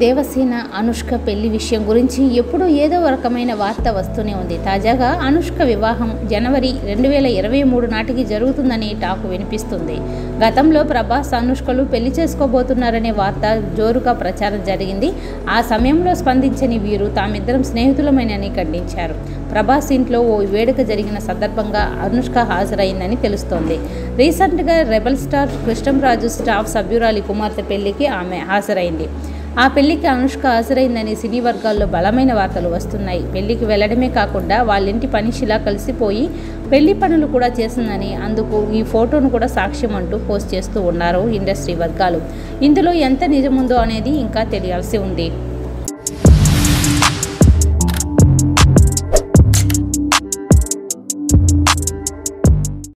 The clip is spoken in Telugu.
దేవసేన అనుష్క పెళ్లి విషయం గురించి ఎప్పుడూ ఏదో రకమైన వార్త వస్తూనే ఉంది తాజాగా అనుష్క వివాహం జనవరి రెండు వేల ఇరవై మూడు నాటికి జరుగుతుందని టాకు వినిపిస్తుంది గతంలో ప్రభాస్ అనుష్కలు పెళ్లి చేసుకోబోతున్నారనే వార్త జోరుగా ప్రచారం జరిగింది ఆ సమయంలో స్పందించని వీరు తామిద్దరం స్నేహితులమేనని ఖండించారు ప్రభాస్ ఇంట్లో ఓ వేడుక జరిగిన సందర్భంగా అనుష్క హాజరైందని తెలుస్తోంది రీసెంట్గా రెబల్ స్టార్ కృష్ణంరాజు స్టాఫ్ సభ్యురాలి కుమార్తె పెళ్లికి ఆమె హాజరైంది ఆ పెళ్లికి అనుష్క హాజరైందని సినీ వర్గాల్లో బలమైన వార్తలు వస్తున్నాయి పెళ్లికి వెళ్లడమే కాకుండా వాళ్ళింటి పనిషిలా కలిసిపోయి పెళ్లి పనులు కూడా చేసిందని అందుకు ఈ ఫోటోను కూడా సాక్ష్యం అంటూ పోస్ట్ చేస్తూ ఉన్నారు ఇండస్ట్రీ వర్గాలు ఇందులో ఎంత నిజముందో అనేది ఇంకా తెలియాల్సి ఉంది